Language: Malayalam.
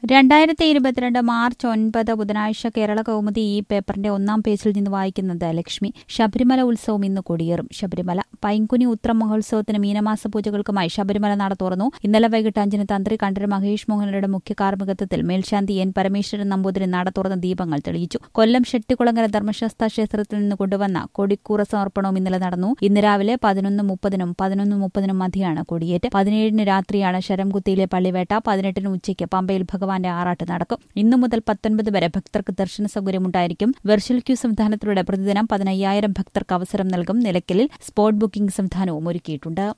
രണ്ടായിരത്തി ഇരുപത്തിരണ്ട് മാർച്ച് ഒൻപത് ബുധനാഴ്ച കേരള കൗമുദി ഈ പേപ്പറിന്റെ ഒന്നാം പേജിൽ നിന്ന് വായിക്കുന്നത് ലക്ഷ്മി ശബരിമല ഉത്സവം ഇന്ന് കൊടിയേറും ശബരിമല പൈങ്കുനി ഉത്രം മഹോത്സവത്തിന് മീനമാസ പൂജകൾക്കുമായി ശബരിമല നട തുറന്നു ഇന്നലെ വൈകിട്ട് അഞ്ചിന് തന്ത്രി കണ്ഠര് മഹേഷ് മോഹനരുടെ മുഖ്യ കാർമ്മികത്വത്തിൽ മേൽശാന്തി എൻ പരമേശ്വരൻ നമ്പൂതിരി നട തുറന്ന് ദീപങ്ങൾ തെളിയിച്ചു കൊല്ലം ഷെട്ടിക്കുളങ്ങര ധർമ്മശാസ്ത്ര ക്ഷേത്രത്തിൽ നിന്ന് കൊണ്ടുവന്ന കൊടിക്കൂറ സമർപ്പണവും ഇന്നലെ നടന്നു ഇന്ന് രാവിലെ പതിനൊന്ന് മുപ്പതിനും പതിനൊന്ന് മുപ്പതിനും മധ്യയാണ് കൊടിയേറ്റ് പതിനേഴിന് രാത്രിയാണ് ശരംകുത്തിയിലെ പള്ളിവേട്ട പതിനെട്ടിന് ഉച്ചയ്ക്ക് പമ്പയിൽ ഭഗവാന്റെ ആറാട്ട് നടക്കും ഇന്നു മുതൽ പത്തൊൻപത് വരെ ഭക്തർക്ക് ദർശന സൗകര്യമുണ്ടായിരിക്കും വെർച്വൽ ക്യൂ സംവിധാനത്തിലൂടെ പ്രതിദിനം പതിനയ്യായിരം ഭക്തർക്ക് അവസരം നൽകും നിലയ്ക്കലിൽ സ്പോട്ട് ബുക്കിംഗ് സംവിധാനവും ഒരുക്കിയിട്ടുണ്ട്